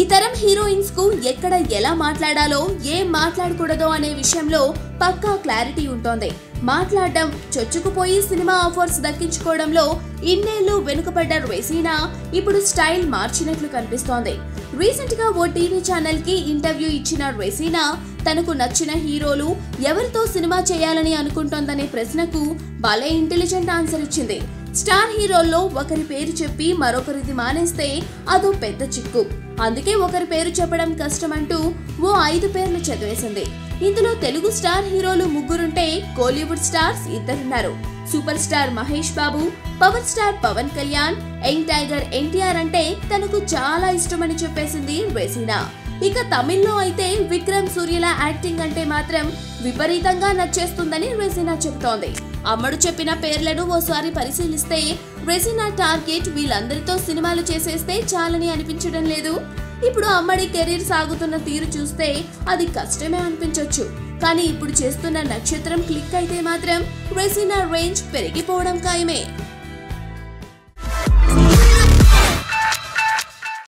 తరం హీరోయిన్స్ కు ఎక్కడ ఎలా మాట్లాడాలో ఏం మాట్లాడకూడదో అనే విషయంలో పక్కా క్లారిటీ ఉంటోంది మాట్లాడడం చొచ్చుకుపోయి సినిమా ఆఫర్స్ దక్కించుకోవడంలో ఇన్నేళ్లు వెనుకబడ్డ రెసీనా ఇప్పుడు స్టైల్ మార్చినట్లు కనిపిస్తోంది రీసెంట్ గా ఓ టీవీ ఛానల్ కి ఇంటర్వ్యూ ఇచ్చిన రెసీనా తనకు నచ్చిన హీరోలు ఎవరితో సినిమా చేయాలని అనుకుంటోందనే ప్రశ్నకు భలే ఇంటెలిజెంట్ ఆన్సర్ ఇచ్చింది స్టార్ హీరోల్లో ఒకరి పేరు చెప్పి మరొకరిది మానేస్తే అదో పెద్ద చిక్కు అందుకే ఒకరి పేరు చెప్పడం కష్టమంటూ ఓ ఐదు పేర్లు చదివేసింది ఇందులో తెలుగు స్టార్ హీరోలు ముగ్గురుంటే కోలీవుడ్ స్టార్స్ ఇద్దరున్నారు super star Mahesh Babu power star Pawan Kalyan young tiger NTR అంటే తనకు చాలా ఇష్టమని చెప్పేసింది రెసీనా ఇక తమిళ్లో అయితే విక్రమ్ సూర్యల యాక్టింగ్ అంటే మాత్రం విపరీతంగా నచ్చేస్తుందని రెసీనా చెబుతోంది అమ్మడు చెప్పిన పేర్లను ఓసారి పరిశీలిస్తే రెసీనా టార్గెట్ వీళ్ళందరితో సినిమాలు చేసేస్తే చాలని అనిపించడం లేదు ఇప్పుడు అమ్మడి కెరీర్ సాగుతున్న తీరు చూస్తే అది కష్టమే అనిపించొచ్చు కానీ ఇప్పుడు చేస్తున్న నక్షత్రం క్లిక్ అయితే మాత్రం రెసీనా రేంజ్ పెరిగిపోవడం ఖాయమే